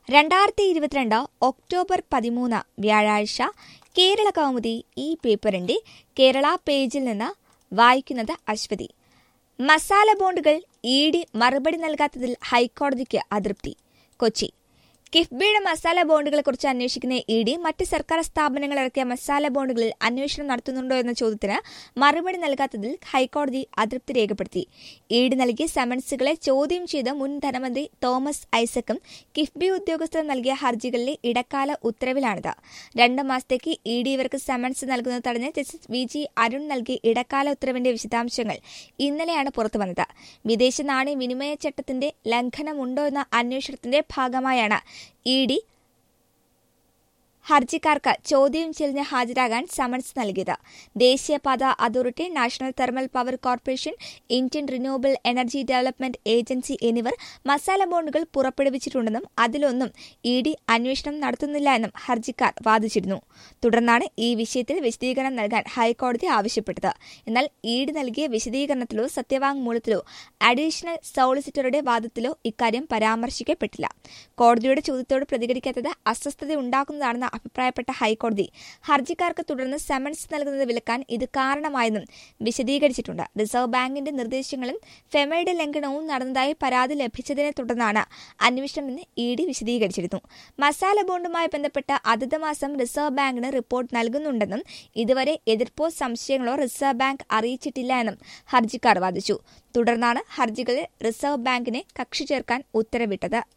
രണ്ടായിരത്തി ഇരുപത്തിരണ്ട് ഒക്ടോബർ പതിമൂന്ന് വ്യാഴാഴ്ച കേരള കൗമുദി ഈ പേപ്പറിന്റെ കേരള പേജിൽ നിന്ന് വായിക്കുന്നത് അശ്വതി മസാല ബോണ്ടുകൾ ഇ ഡി മറുപടി നൽകാത്തതിൽ ഹൈക്കോടതിക്ക് അതൃപ്തി കൊച്ചി കിഫ്ബിയുടെ മസാല ബോണ്ടുകളെക്കുറിച്ച് അന്വേഷിക്കുന്ന ഇ ഡി മറ്റ് സർക്കാർ സ്ഥാപനങ്ങൾ ഇറക്കിയ മസാല ബോണ്ടുകളിൽ അന്വേഷണം നടത്തുന്നുണ്ടോ എന്ന ചോദ്യത്തിന് മറുപടി നൽകാത്തതിൽ ഹൈക്കോടതി അതൃപ്തി രേഖപ്പെടുത്തി ഇ ഡി നൽകിയ സമൻസുകളെ ചോദ്യം ചെയ്ത് മുൻ ധനമന്ത്രി തോമസ് ഐസക്കും കിഫ്ബി ഉദ്യോഗസ്ഥർ നൽകിയ ഹർജികളിലെ ഇടക്കാല ഉത്തരവിലാണിത് രണ്ട് മാസത്തേക്ക് ഇ ഡി ഇവർക്ക് സമൻസ് നൽകുന്നത് തടഞ്ഞ് ജസ്റ്റിസ് വി ജി അരുൺ നൽകിയ ഇടക്കാല ഉത്തരവിന്റെ വിശദാംശങ്ങൾ ഇന്നലെയാണ് പുറത്തുവന്നത് വിദേശ നാണയ വിനിമയ ചട്ടത്തിന്റെ ലംഘനമുണ്ടോ എന്ന അന്വേഷണത്തിന്റെ ഭാഗമായാണ് ഇ ഡി ഹർജിക്കാർക്ക് ചോദ്യം ചെയ്യലിന് ഹാജരാകാൻ സമൻസ് നൽകിയത് ദേശീയപാത authority national thermal power corporation Indian renewable energy development agency എന്നിവർ മസാല ബോണ്ടുകൾ പുറപ്പെടുവിച്ചിട്ടുണ്ടെന്നും അതിലൊന്നും ഇ ഡി അന്വേഷണം നടത്തുന്നില്ല എന്നും ഹർജിക്കാർ വാദിച്ചിരുന്നു തുടർന്നാണ് ഈ വിഷയത്തിൽ വിശദീകരണം നൽകാൻ ഹൈക്കോടതി ആവശ്യപ്പെട്ടത് എന്നാൽ ഇ ഡി നൽകിയ വിശദീകരണത്തിലോ സത്യവാങ്മൂലത്തിലോ അഡീഷണൽ സോളിസിറ്ററുടെ വാദത്തിലോ ഇക്കാര്യം പരാമർശിക്കപ്പെട്ടില്ല കോടതിയുടെ ചോദ്യത്തോട് പ്രതികരിക്കാത്തത് അസ്വസ്ഥതയുണ്ടാക്കുന്നതാണെന്ന് അഭിപ്രായപ്പെട്ട ഹൈക്കോടതി ഹർജിക്കാർക്ക് തുടർന്ന് സമൻസ് നൽകുന്നത് വിലക്കാൻ ഇത് കാരണമായെന്നും വിശദീകരിച്ചിട്ടുണ്ട് റിസർവ് ബാങ്കിന്റെ നിർദ്ദേശങ്ങളും ഫെമയുടെ ലംഘനവും നടന്നതായി പരാതി ലഭിച്ചതിനെ തുടർന്നാണ് അന്വേഷണമെന്ന് ഇ ഡി വിശദീകരിച്ചിരുന്നു മസാല ബോണ്ടുമായി ബന്ധപ്പെട്ട് അതത് മാസം റിസർവ് ബാങ്കിന് റിപ്പോർട്ട് നൽകുന്നുണ്ടെന്നും ഇതുവരെ എതിർപ്പോ സംശയങ്ങളോ റിസർവ് ബാങ്ക് അറിയിച്ചിട്ടില്ല എന്നും ഹർജിക്കാർ വാദിച്ചു തുടർന്നാണ് ഹർജികളിൽ റിസർവ് ബാങ്കിനെ കക്ഷി ചേർക്കാൻ ഉത്തരവിട്ടത്